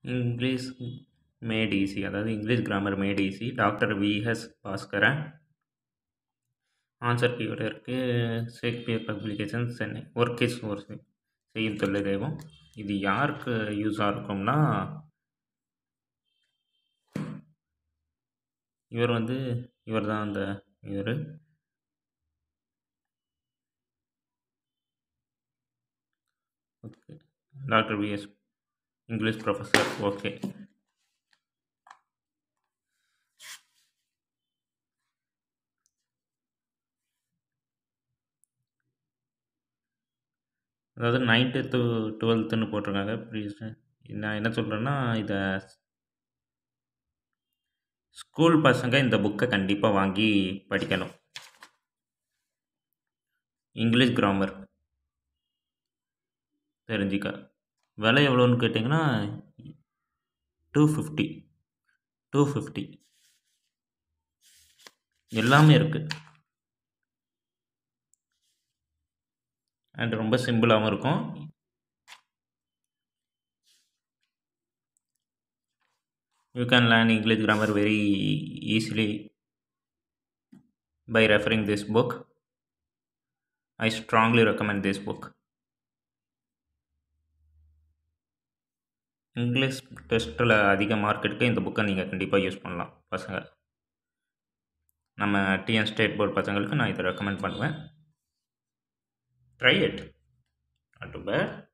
English made easy அதாவது English grammar made easy doctor VS Bhaskaran answer keyword இருக்குது Shakespeare publication Chennai work is ஒரு செய்யும் தொல்லை தெய்வம் இது யாருக்கு யூஸாக இருக்கும்னா இவர் வந்து இவர் தான் அந்த இவர் okay doctor VS English professor okay அதாவது நைன்த்து டு டுவெல்த்துன்னு போட்டிருக்காங்க ப்ளீஸ் நான் என்ன சொல்கிறேன்னா இதை ஸ்கூல் பசங்க இந்த புக்கை கண்டிப்பாக வாங்கி படிக்கணும் இங்கிலீஷ் கிராமர் தெரிஞ்சிக்க விலை எவ்வளோன்னு கேட்டிங்கன்னா டூ ஃபிஃப்டி டூ ஃபிஃப்டி எல்லாமே இருக்குது அண்ட் ரொம்ப சிம்பிளாகவும் இருக்கும் you can learn english grammar very easily by referring this book i strongly recommend this book English டெஸ்ட்டில் அதிக மார்க் எடுக்க இந்த புக்கை நீங்கள் கண்டிப்பாக யூஸ் பண்ணலாம் பசங்க நம்ம டிஎன் ஸ்டேட் போர்ட் பசங்களுக்கு நான் இதை ரெக்கமெண்ட் பண்ணுவேன் try it not too bad